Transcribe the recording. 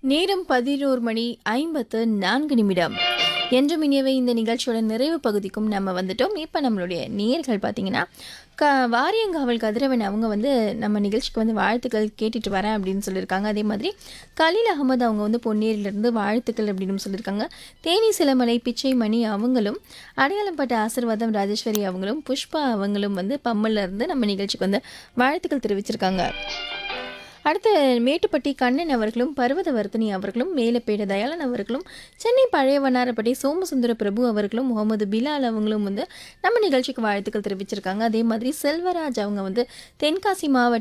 நேரம் பதினோரு மணி ஐம்பத்து நான்கு நிமிடம் என்றும் இனியவை இந்த நிகழ்ச்சியோட நிறைவு பகுதிக்கும் நம்ம வந்துட்டோம் இப்போ நம்மளுடைய நேர்கள் பார்த்தீங்கன்னா க வாரியங்காவல் கதிரவன் அவங்க வந்து நம்ம நிகழ்ச்சிக்கு வந்து வாழ்த்துக்கள் கேட்டுட்டு வரேன் அப்படின்னு சொல்லியிருக்காங்க அதே மாதிரி கலீல் அகமது அவங்க வந்து பொன்னேரியிலேருந்து வாழ்த்துக்கள் அப்படின்னு சொல்லியிருக்காங்க தேனி சிலமலை பிச்சை மணி அவங்களும் அடையாளம்பட்ட ஆசிர்வாதம் ராஜேஸ்வரி அவங்களும் புஷ்பா அவங்களும் வந்து பம்மல்ல இருந்து நம்ம நிகழ்ச்சிக்கு வந்து வாழ்த்துக்கள் தெரிவிச்சிருக்காங்க அடுத்து மேட்டுப்பட்டி கண்ணன் அவர்களும் பர்வதவர்த்தினி அவர்களும் மேலப்பேட தயாளன் அவர்களும் சென்னை பழைய வண்ணாரப்பட்டி சோமசுந்தர பிரபு அவர்களும் முகமது பிலால் அவங்களும் வந்து நம்ம நிகழ்ச்சிக்கு வாழ்த்துக்கள் தெரிவிச்சிருக்காங்க அதே மாதிரி செல்வராஜ் அவங்க வந்து தென்காசி மாவட்டம்